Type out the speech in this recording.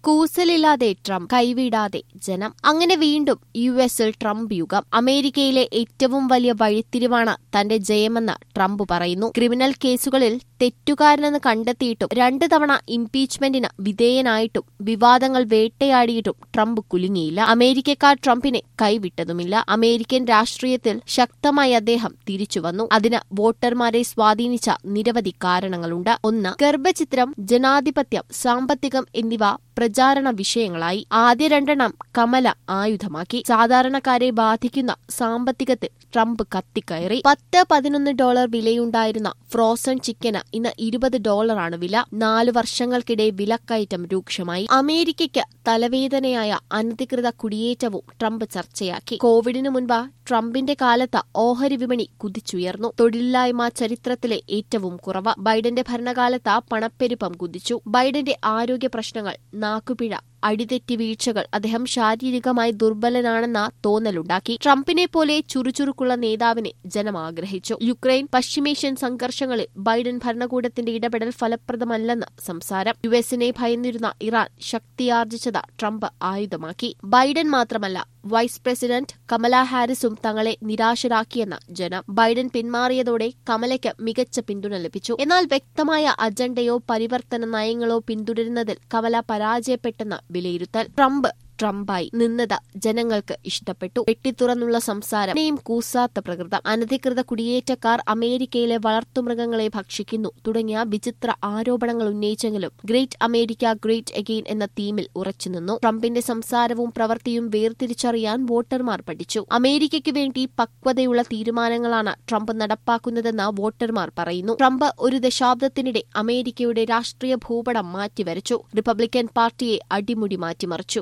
കൂസലില്ലാതെ Trump കൈവിടാതെ ജനം അങ്ങനെ വീണ്ടും യു എസിൽ ട്രംപ് യുഗം അമേരിക്കയിലെ ഏറ്റവും വലിയ വഴിത്തിരിവാണ് തന്റെ ജയമെന്ന് ട്രംപ് പറയുന്നു ക്രിമിനൽ കേസുകളിൽ തെറ്റുകാരനെന്ന് കണ്ടെത്തിയിട്ടും രണ്ട് തവണ ഇംപീച്ച്മെന്റിന് വിധേയനായിട്ടും വിവാദങ്ങൾ വേട്ടയാടിയിട്ടും ട്രംപ് കുലുങ്ങിയില്ല അമേരിക്കക്കാർ ട്രംപിനെ കൈവിട്ടതുമില്ല അമേരിക്കൻ രാഷ്ട്രീയത്തിൽ ശക്തമായി അദ്ദേഹം തിരിച്ചുവന്നു അതിന് വോട്ടർമാരെ സ്വാധീനിച്ച നിരവധി കാരണങ്ങളുണ്ട് ഒന്ന് ഗർഭചിത്രം ജനാധിപത്യം സാമ്പത്തികം എന്നിവ പ്രചാരണ വിഷയങ്ങളായി ആദ്യ രണ്ടെണ്ണം കമല ആയുധമാക്കി സാധാരണക്കാരെ ബാധിക്കുന്ന സാമ്പത്തികത്തിൽ ട്രംപ് കത്തിക്കയറി പത്ത് പതിനൊന്ന് ഡോളർ വിലയുണ്ടായിരുന്ന ഫ്രോസൺ ചിക്കന് ഇന്ന് ഇരുപത് ഡോളറാണ് വില നാലു വർഷങ്ങൾക്കിടെ വിലക്കയറ്റം രൂക്ഷമായി അമേരിക്കയ്ക്ക് തലവേദനയായ അനധികൃത കുടിയേറ്റവും ട്രംപ് ചർച്ചയാക്കി കോവിഡിന് മുൻപ് ട്രംപിന്റെ കാലത്ത് ഓഹരി വിപണി കുതിച്ചുയർന്നു തൊഴിലില്ലായ്മ ചരിത്രത്തിലെ ഏറ്റവും കുറവ് ബൈഡന്റെ ഭരണകാലത്ത് പണപ്പെരുപ്പം കുതിച്ചു ബൈഡന്റെ ആരോഗ്യ പ്രശ്നങ്ങൾ നാക്കുപിഴ അടിതെറ്റി വീഴ്ചകൾ അദ്ദേഹം ശാരീരികമായി ദുർബലനാണെന്ന തോന്നലുണ്ടാക്കി ട്രംപിനെ പോലെ ചുറുചുറുക്കുള്ള നേതാവിനെ ജനം ആഗ്രഹിച്ചു യുക്രൈൻ പശ്ചിമേഷ്യൻ സംഘർഷങ്ങളിൽ ബൈഡൻ ഭരണകൂടത്തിന്റെ ഇടപെടൽ ഫലപ്രദമല്ലെന്ന് സംസാരം യു എസിനെ ഭയന്നിരുന്ന ഇറാൻ ശക്തിയാർജിച്ചത് ട്രംപ് ആയുധമാക്കി ബൈഡൻ മാത്രമല്ല വൈസ് പ്രസിഡന്റ് കമല ഹാരിസും തങ്ങളെ നിരാശരാക്കിയെന്ന് ജനം ബൈഡൻ പിന്മാറിയതോടെ കമലയ്ക്ക് മികച്ച പിന്തുണ ലഭിച്ചു എന്നാൽ വ്യക്തമായ അജണ്ടയോ പരിവർത്തന നയങ്ങളോ പിന്തുടരുന്നതിൽ കമല പരാജയപ്പെട്ടെന്ന് വിലയിരുത്തൽ ട്രംപ് ട്രംപായി നിന്നത് ജനങ്ങൾക്ക് ഇഷ്ടപ്പെട്ടു വെട്ടിത്തുറന്നുള്ള സംസാരം നെയും കൂസാത്ത പ്രകൃതം അനധികൃത കുടിയേറ്റക്കാർ അമേരിക്കയിലെ വളർത്തുമൃഗങ്ങളെ ഭക്ഷിക്കുന്നു തുടങ്ങിയ വിചിത്ര ആരോപണങ്ങൾ ഉന്നയിച്ചെങ്കിലും ഗ്രേറ്റ് അമേരിക്ക ഗ്രേറ്റ് അഗെയിൻ എന്ന തീമിൽ ഉറച്ചുനിന്നു ട്രംപിന്റെ സംസാരവും പ്രവൃത്തിയും വേർതിരിച്ചറിയാൻ വോട്ടർമാർ പഠിച്ചു അമേരിക്കയ്ക്ക് വേണ്ടി പക്വതയുള്ള തീരുമാനങ്ങളാണ് ട്രംപ് നടപ്പാക്കുന്നതെന്ന് വോട്ടർമാർ പറയുന്നു ട്രംപ് ഒരു ദശാബ്ദത്തിനിടെ അമേരിക്കയുടെ രാഷ്ട്രീയ ഭൂപടം മാറ്റിവരച്ചു റിപ്പബ്ലിക്കൻ പാർട്ടിയെ അടിമുടി മാറ്റിമറിച്ചു